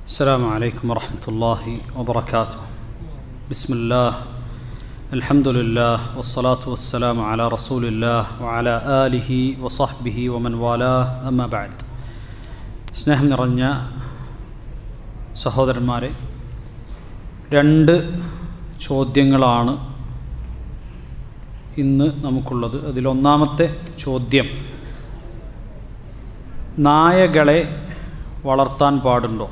السلام عليكم ورحمة الله وبركاته بسم الله الحمد لله والصلاة والسلام على رسول الله وعلى آله وصحبه ومن والاه أما بعد സ്നേഹം നിറഞ്ഞ സഹോദരന്മാരെ രണ്ട് ചോദ്യങ്ങളാണ് ഇന്ന് നമുക്കുള്ളത് അതിലൊന്നാമത്തെ ചോദ്യം നായകളെ വളർത്താൻ പാടുണ്ടോ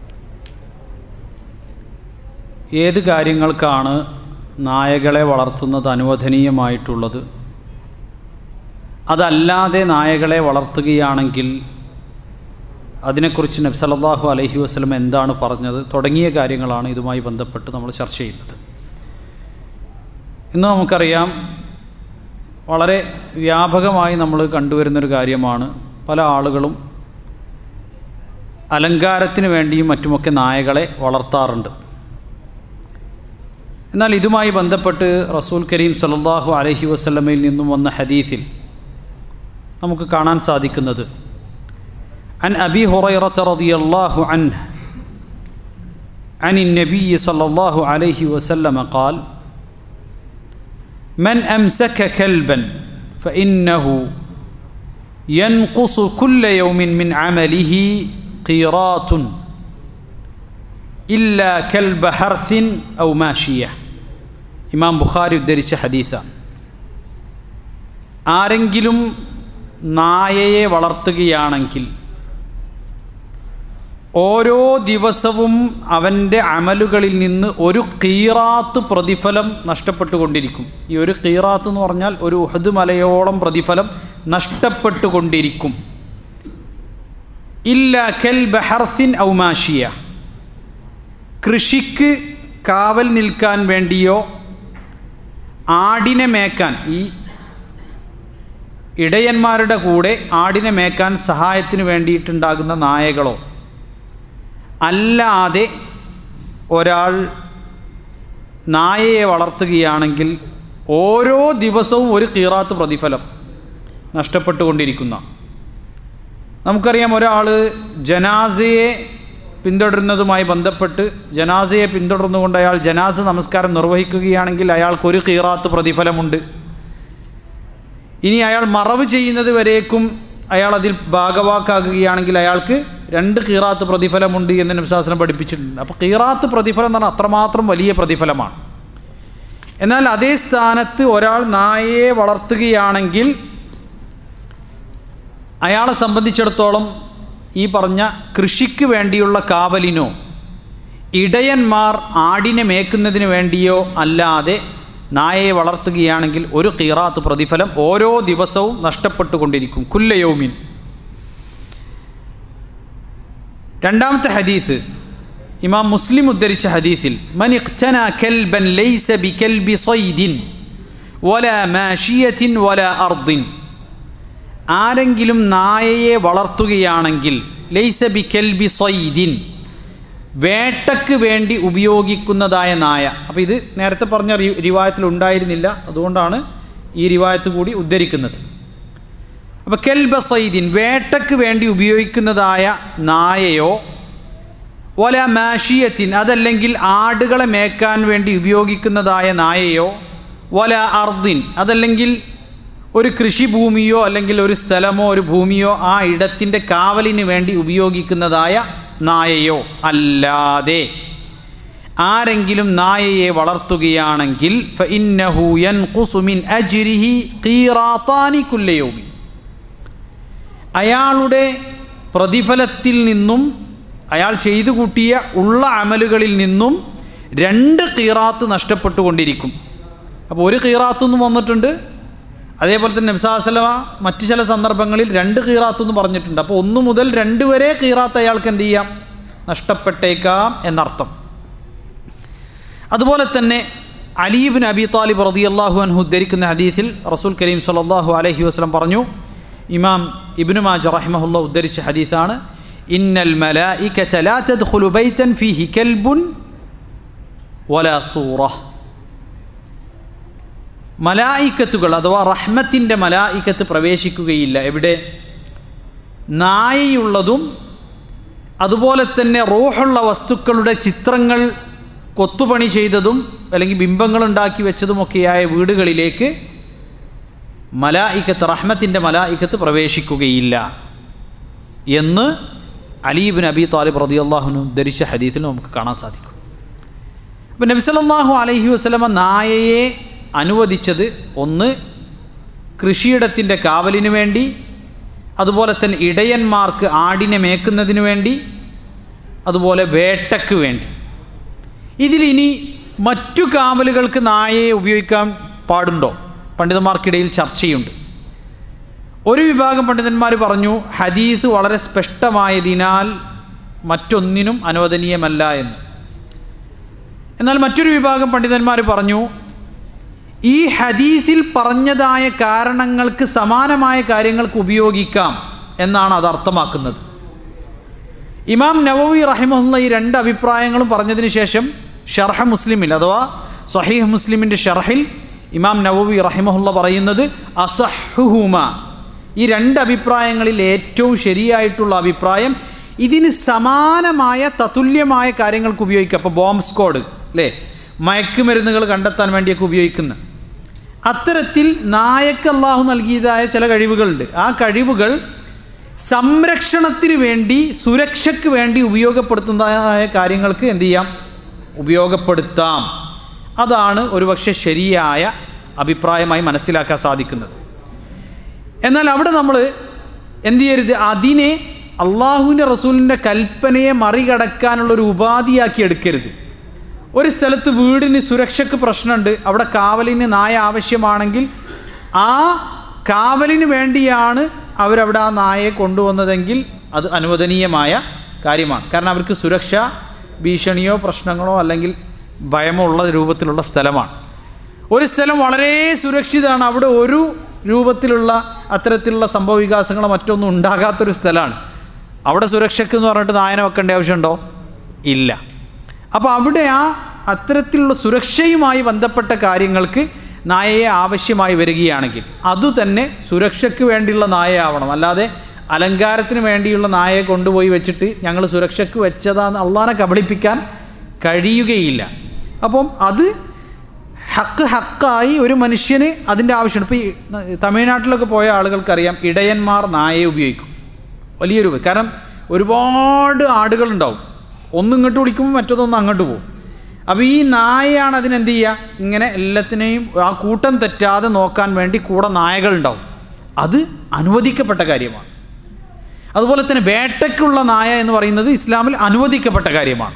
ഏത് കാര്യങ്ങൾക്കാണ് നായകളെ വളർത്തുന്നത് അനുവദനീയമായിട്ടുള്ളത് അതല്ലാതെ നായകളെ വളർത്തുകയാണെങ്കിൽ അതിനെക്കുറിച്ച് നബ്സലല്ലാഹു അലൈഹി വസ്ലം എന്താണ് പറഞ്ഞത് തുടങ്ങിയ കാര്യങ്ങളാണ് ഇതുമായി ബന്ധപ്പെട്ട് നമ്മൾ ചർച്ച ചെയ്യുന്നത് ഇന്ന് നമുക്കറിയാം വളരെ വ്യാപകമായി നമ്മൾ കണ്ടുവരുന്നൊരു കാര്യമാണ് പല ആളുകളും അലങ്കാരത്തിന് വേണ്ടിയും മറ്റുമൊക്കെ നായകളെ വളർത്താറുണ്ട് എന്നാൽ ഇതുമായി ബന്ധപ്പെട്ട് റസൂൽ കരീം സല്ലാഹു അലഹി വസ്ലമയിൽ നിന്നും വന്ന ഹദീസിൽ നമുക്ക് കാണാൻ സാധിക്കുന്നത് عن أبي هريرة رضي الله عنه عن النبي صلى الله عليه وسلم قال من أمسك كلبا فإنه ينقص كل يوم من عمله قيرات إلا كلب حرث أو ماشية ഇമാം ബുഖാരി ഉദ്ധരിച്ച ഹദീസാണ് ആരെങ്കിലും നായയെ വളർത്തുകയാണെങ്കിൽ ഓരോ ദിവസവും അവൻ്റെ അമലുകളിൽ നിന്ന് ഒരു കീറാത്ത് പ്രതിഫലം നഷ്ടപ്പെട്ടുകൊണ്ടിരിക്കും ഈ ഒരു കീറാത്ത് എന്ന് പറഞ്ഞാൽ ഒരു ഉഹദ് മലയോളം പ്രതിഫലം നഷ്ടപ്പെട്ടുകൊണ്ടിരിക്കും ഇല്ല കെൽ ബഹർസിൻ ഔമാഷിയ കൃഷിക്ക് കാവൽ നിൽക്കാൻ വേണ്ടിയോ ആടിനെ മേക്കാൻ ഈ ഇടയന്മാരുടെ കൂടെ ആടിനെ മേക്കാൻ സഹായത്തിന് വേണ്ടിയിട്ടുണ്ടാകുന്ന നായകളോ അല്ലാതെ ഒരാൾ നായയെ വളർത്തുകയാണെങ്കിൽ ഓരോ ദിവസവും ഒരു കീറാത്ത് പ്രതിഫലം നഷ്ടപ്പെട്ടുകൊണ്ടിരിക്കുന്ന നമുക്കറിയാം ഒരാൾ ജനാസയെ പിന്തുടരുന്നതുമായി ബന്ധപ്പെട്ട് ജനാസയെ പിന്തുടർന്നുകൊണ്ട് അയാൾ ജനാസ നമസ്കാരം നിർവഹിക്കുകയാണെങ്കിൽ അയാൾക്ക് ഒരു കീറാത്ത് പ്രതിഫലമുണ്ട് ഇനി അയാൾ മറവ് ചെയ്യുന്നത് വരേക്കും അയാൾ അതിൽ ഭാഗവാക്കാകുകയാണെങ്കിൽ അയാൾക്ക് രണ്ട് കീറാത്ത് പ്രതിഫലമുണ്ട് എന്ന് നബ്സാസനം പഠിപ്പിച്ചിട്ടുണ്ട് അപ്പോൾ കീറാത്ത് പ്രതിഫലം എന്ന് പറഞ്ഞാൽ അത്രമാത്രം വലിയ പ്രതിഫലമാണ് എന്നാൽ അതേ സ്ഥാനത്ത് ഒരാൾ നായയെ വളർത്തുകയാണെങ്കിൽ അയാളെ സംബന്ധിച്ചിടത്തോളം ഈ പറഞ്ഞ കൃഷിക്ക് വേണ്ടിയുള്ള കാവലിനോ ഇടയന്മാർ ആടിനെ മേക്കുന്നതിന് വേണ്ടിയോ അല്ലാതെ നായയെ വളർത്തുകയാണെങ്കിൽ ഒരു കീറാത്ത് പ്രതിഫലം ഓരോ ദിവസവും നഷ്ടപ്പെട്ടുകൊണ്ടിരിക്കും കുല്ലയോമിൻ രണ്ടാമത്തെ ഹദീസ് ഇമാം മുസ്ലിം ഉദ്ധരിച്ച ഹദീസിൽ മൻ ഇഖ്തന കൽബൻ ലൈസ ബികൽബി സൈദിൻ വല മാഷിയത്തിൻ വല അർദിൻ ആരെങ്കിലും നായയെ വളർത്തുകയാണെങ്കിൽ ലൈസ ബികൽബി സൈദിൻ വേട്ടയ്ക്ക് വേണ്ടി ഉപയോഗിക്കുന്നതായ നായ അപ്പോൾ ഇത് നേരത്തെ പറഞ്ഞ റിവായത്തിൽ ഉണ്ടായിരുന്നില്ല അതുകൊണ്ടാണ് ഈ റിവായത്ത് കൂടി ഉദ്ധരിക്കുന്നത് അപ്പോൾ കെൽബ സൈദിൻ വേട്ടയ്ക്ക് വേണ്ടി ഉപയോഗിക്കുന്നതായ നായയോ ഒല മാഷിയത്തിൻ അതല്ലെങ്കിൽ ആടുകളെ മേക്കാൻ വേണ്ടി ഉപയോഗിക്കുന്നതായ നായയോ ഒല അർദിൻ അതല്ലെങ്കിൽ ഒരു കൃഷിഭൂമിയോ അല്ലെങ്കിൽ ഒരു സ്ഥലമോ ഒരു ഭൂമിയോ ആ ഇടത്തിൻ്റെ കാവലിന് വേണ്ടി ഉപയോഗിക്കുന്നതായ നായയോ അല്ലാതെ ആരെങ്കിലും നായയെ വളർത്തുകയാണെങ്കിൽ അയാളുടെ പ്രതിഫലത്തിൽ നിന്നും അയാൾ ചെയ്തു കൂട്ടിയ ഉള്ള അമലുകളിൽ നിന്നും രണ്ട് കീറാത്ത് നഷ്ടപ്പെട്ടുകൊണ്ടിരിക്കും അപ്പോൾ ഒരു കീറാത്തൊന്നും വന്നിട്ടുണ്ട് അതേപോലെ തന്നെ നബ്സാസലമ മറ്റു ചില സന്ദർഭങ്ങളിൽ രണ്ട് കീറാത്ത് എന്ന് പറഞ്ഞിട്ടുണ്ട് അപ്പോൾ ഒന്ന് മുതൽ രണ്ട് വരെ കീറാത്ത് അയാൾക്ക് എന്ത് ചെയ്യാം നഷ്ടപ്പെട്ടേക്കാം എന്നർത്ഥം അതുപോലെ തന്നെ അലീബിൻ അബി താലിബ് റതി അള്ളാഹു അൻഹു ഉദ്ധരിക്കുന്ന ഹദീസിൽ റസൂൽ കരീം സലാഹു അലഹി വസ്ലം പറഞ്ഞു ഇമാം ഇബ്നു മാജ റഹിമഹുല്ല ഉദ്ധരിച്ച ഹദീസാണ് ഇന്നൽ മലായികത ലാ തദ്ഖുലു ബൈതൻ ഫീഹി കൽബുൻ വലാ സൂറ മലായിക്കത്തുകൾ അഥവാ റഹ്മത്തിൻ്റെ മലായിക്കത്ത് പ്രവേശിക്കുകയില്ല എവിടെ നായയുള്ളതും അതുപോലെ തന്നെ റൂഹുള്ള വസ്തുക്കളുടെ ചിത്രങ്ങൾ കൊത്തുപണി ചെയ്തതും അല്ലെങ്കിൽ ബിംബങ്ങൾ ഉണ്ടാക്കി വെച്ചതുമൊക്കെയായ വീടുകളിലേക്ക് മലായിക്കത്ത് റഹ്മത്തിൻ്റെ മലായിക്കത്ത് പ്രവേശിക്കുകയില്ല എന്ന് അലീബിൻ അബി താലിബ് റതി അള്ളാഹുനു ധരിച്ച ഹദീത്തിൽ നമുക്ക് കാണാൻ സാധിക്കും അപ്പം നബിസലല്ലാഹു അലൈഹി വസ്ലമ നായയെ അനുവദിച്ചത് ഒന്ന് കൃഷിയിടത്തിൻ്റെ കാവലിന് വേണ്ടി അതുപോലെ തന്നെ ഇടയന്മാർക്ക് ആടിനെ മേക്കുന്നതിന് വേണ്ടി അതുപോലെ വേട്ടയ്ക്ക് വേണ്ടി ഇതിലിനി മറ്റു കാവലുകൾക്ക് നായയെ ഉപയോഗിക്കാൻ പാടുണ്ടോ പണ്ഡിതന്മാർക്കിടയിൽ ചർച്ചയുണ്ട് ഒരു വിഭാഗം പണ്ഡിതന്മാർ പറഞ്ഞു ഹദീസ് വളരെ സ്പഷ്ടമായതിനാൽ മറ്റൊന്നിനും അനുവദനീയമല്ല എന്ന് എന്നാൽ മറ്റൊരു വിഭാഗം പണ്ഡിതന്മാർ പറഞ്ഞു ഈ ഹദീസിൽ പറഞ്ഞതായ കാരണങ്ങൾക്ക് സമാനമായ കാര്യങ്ങൾക്ക് ഉപയോഗിക്കാം എന്നാണ് അത് അർത്ഥമാക്കുന്നത് ഇമാം നവവി റഹിമുള്ള ഈ രണ്ട് അഭിപ്രായങ്ങളും പറഞ്ഞതിന് ശേഷം ഷർഹ മുസ്ലിമിൽ അഥവാ സഹീഹ് മുസ്ലിമിൻ്റെ ഷർഹിൽ ഇമാം നവവി റഹിമഹുല്ല പറയുന്നത് അസഹുഹുമ ഈ രണ്ട് അഭിപ്രായങ്ങളിൽ ഏറ്റവും ശരിയായിട്ടുള്ള അഭിപ്രായം ഇതിന് സമാനമായ തത്തുല്യമായ കാര്യങ്ങൾക്ക് ഉപയോഗിക്കുക അപ്പോൾ ബോംബ് സ്ക്വാഡ് അല്ലേ മയക്കുമരുന്നുകൾ കണ്ടെത്താൻ വേണ്ടിയൊക്കെ ഉപയോഗിക്കുന്ന അത്തരത്തിൽ നായക്ക് അള്ളാഹു നൽകിയതായ ചില കഴിവുകളുണ്ട് ആ കഴിവുകൾ സംരക്ഷണത്തിന് വേണ്ടി സുരക്ഷയ്ക്ക് വേണ്ടി ഉപയോഗപ്പെടുത്തുന്നതായ കാര്യങ്ങൾക്ക് എന്ത് ചെയ്യാം ഉപയോഗപ്പെടുത്താം അതാണ് ഒരുപക്ഷെ ശരിയായ അഭിപ്രായമായി മനസ്സിലാക്കാൻ സാധിക്കുന്നത് എന്നാൽ അവിടെ നമ്മൾ എന്ത് ചെയ്യരുത് അതിനെ അള്ളാഹുവിൻ്റെ റസൂലിൻ്റെ കൽപ്പനയെ മറികടക്കാനുള്ളൊരു ഉപാധിയാക്കി എടുക്കരുത് ഒരു സ്ഥലത്ത് വീടിന് സുരക്ഷയ്ക്ക് പ്രശ്നമുണ്ട് അവിടെ കാവലിന് നായ ആവശ്യമാണെങ്കിൽ ആ കാവലിന് വേണ്ടിയാണ് അവരവിടെ ആ നായയെ കൊണ്ടുവന്നതെങ്കിൽ അത് അനുവദനീയമായ കാര്യമാണ് കാരണം അവർക്ക് സുരക്ഷ ഭീഷണിയോ പ്രശ്നങ്ങളോ അല്ലെങ്കിൽ ഭയമോ ഉള്ള രൂപത്തിലുള്ള സ്ഥലമാണ് ഒരു സ്ഥലം വളരെ സുരക്ഷിതമാണ് അവിടെ ഒരു രൂപത്തിലുള്ള അത്തരത്തിലുള്ള സംഭവ വികാസങ്ങളോ മറ്റൊന്നും ഉണ്ടാകാത്തൊരു സ്ഥലമാണ് അവിടെ സുരക്ഷയ്ക്ക് എന്ന് പറഞ്ഞിട്ട് നായനെ വെക്കേണ്ട ആവശ്യമുണ്ടോ ഇല്ല അപ്പോൾ അവിടെ ആ അത്തരത്തിലുള്ള സുരക്ഷയുമായി ബന്ധപ്പെട്ട കാര്യങ്ങൾക്ക് നായയെ ആവശ്യമായി വരികയാണെങ്കിൽ അതുതന്നെ സുരക്ഷയ്ക്ക് വേണ്ടിയുള്ള നായയാവണം അല്ലാതെ അലങ്കാരത്തിന് വേണ്ടിയുള്ള നായയെ കൊണ്ടുപോയി വെച്ചിട്ട് ഞങ്ങൾ സുരക്ഷയ്ക്ക് വെച്ചതാന്ന് അള്ളാനെ കബളിപ്പിക്കാൻ കഴിയുകയില്ല അപ്പം അത് ഹക്ക് ഹക്കായി ഒരു മനുഷ്യന് അതിൻ്റെ ആവശ്യമുണ്ട് ഇപ്പോൾ ഈ തമിഴ്നാട്ടിലൊക്കെ പോയ ആളുകൾക്കറിയാം ഇടയന്മാർ നായയെ ഉപയോഗിക്കും വലിയൊരു കാരണം ഒരുപാട് ആടുകളുണ്ടാവും ഒന്ന് ഇങ്ങോട്ട് വിളിക്കുമ്പോൾ മറ്റൊന്ന് അങ്ങോട്ട് പോകും അപ്പോൾ ഈ നായയാണ് അതിനെന്ത് ചെയ്യുക ഇങ്ങനെ എല്ലാത്തിനെയും ആ കൂട്ടം തെറ്റാതെ നോക്കാൻ വേണ്ടി കൂടെ നായകളുണ്ടാവും അത് അനുവദിക്കപ്പെട്ട കാര്യമാണ് അതുപോലെ തന്നെ വേട്ടയ്ക്കുള്ള നായ എന്ന് പറയുന്നത് ഇസ്ലാമിൽ അനുവദിക്കപ്പെട്ട കാര്യമാണ്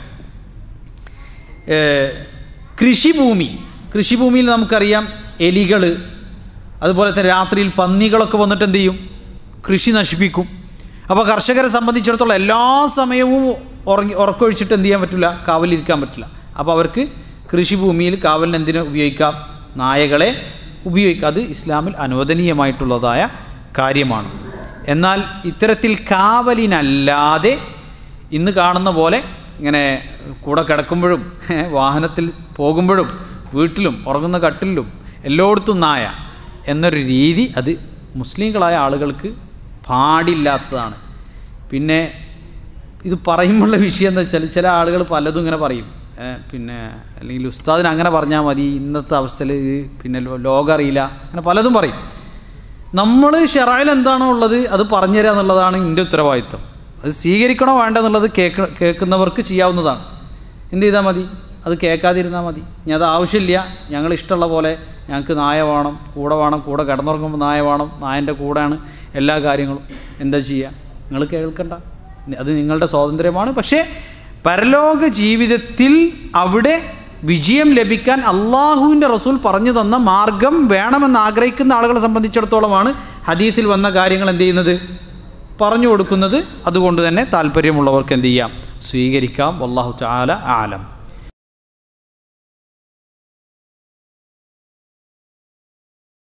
കൃഷിഭൂമി കൃഷിഭൂമിയിൽ നമുക്കറിയാം എലികൾ അതുപോലെ തന്നെ രാത്രിയിൽ പന്നികളൊക്കെ വന്നിട്ട് എന്ത് ചെയ്യും കൃഷി നശിപ്പിക്കും അപ്പോൾ കർഷകരെ സംബന്ധിച്ചിടത്തോളം എല്ലാ സമയവും ഉറങ്ങി ഉറക്കൊഴിച്ചിട്ട് എന്ത് ചെയ്യാൻ പറ്റില്ല കാവലിരിക്കാൻ പറ്റില്ല അപ്പോൾ അവർക്ക് കൃഷിഭൂമിയിൽ കാവലിന് എന്തിനു ഉപയോഗിക്കാം നായകളെ ഉപയോഗിക്കാം അത് ഇസ്ലാമിൽ അനുവദനീയമായിട്ടുള്ളതായ കാര്യമാണ് എന്നാൽ ഇത്തരത്തിൽ കാവലിനല്ലാതെ ഇന്ന് കാണുന്ന പോലെ ഇങ്ങനെ കൂടെ കിടക്കുമ്പോഴും വാഹനത്തിൽ പോകുമ്പോഴും വീട്ടിലും ഉറങ്ങുന്ന കട്ടിലും എല്ലായിടത്തും നായ എന്നൊരു രീതി അത് മുസ്ലിങ്ങളായ ആളുകൾക്ക് പാടില്ലാത്തതാണ് പിന്നെ ഇത് പറയുമ്പോഴുള്ള വിഷയം എന്താ വെച്ചാൽ ചില ആളുകൾ പലതും ഇങ്ങനെ പറയും പിന്നെ അല്ലെങ്കിൽ ഉസ്താദിന് അങ്ങനെ പറഞ്ഞാൽ മതി ഇന്നത്തെ അവസ്ഥയിൽ പിന്നെ ലോകം അറിയില്ല അങ്ങനെ പലതും പറയും നമ്മൾ ഷെറായിൽ എന്താണോ ഉള്ളത് അത് പറഞ്ഞുതരിക എന്നുള്ളതാണ് എൻ്റെ ഉത്തരവാദിത്വം അത് സ്വീകരിക്കണോ വേണ്ട എന്നുള്ളത് കേൾക്ക കേൾക്കുന്നവർക്ക് ചെയ്യാവുന്നതാണ് എന്ത് ചെയ്താൽ മതി അത് കേൾക്കാതിരുന്നാൽ മതി ഇനി അത് ആവശ്യമില്ല ഞങ്ങൾ ഇഷ്ടമുള്ള പോലെ ഞങ്ങൾക്ക് നായ വേണം കൂടെ വേണം കൂടെ കിടന്നുറങ്ങുമ്പോൾ നായ വേണം നായൻ്റെ കൂടെയാണ് എല്ലാ കാര്യങ്ങളും എന്താ ചെയ്യുക നിങ്ങൾ കേൾക്കണ്ട അത് നിങ്ങളുടെ സ്വാതന്ത്ര്യമാണ് പക്ഷേ പരലോക ജീവിതത്തിൽ അവിടെ വിജയം ലഭിക്കാൻ അള്ളാഹുവിൻ്റെ റസൂൽ പറഞ്ഞു തന്ന മാർഗം വേണമെന്ന് ആഗ്രഹിക്കുന്ന ആളുകളെ സംബന്ധിച്ചിടത്തോളമാണ് ഹദീസിൽ വന്ന കാര്യങ്ങൾ എന്ത് ചെയ്യുന്നത് പറഞ്ഞു കൊടുക്കുന്നത് അതുകൊണ്ട് തന്നെ താല്പര്യമുള്ളവർക്ക് എന്ത് ചെയ്യാം സ്വീകരിക്കാം അള്ളാഹു ചാല ആലം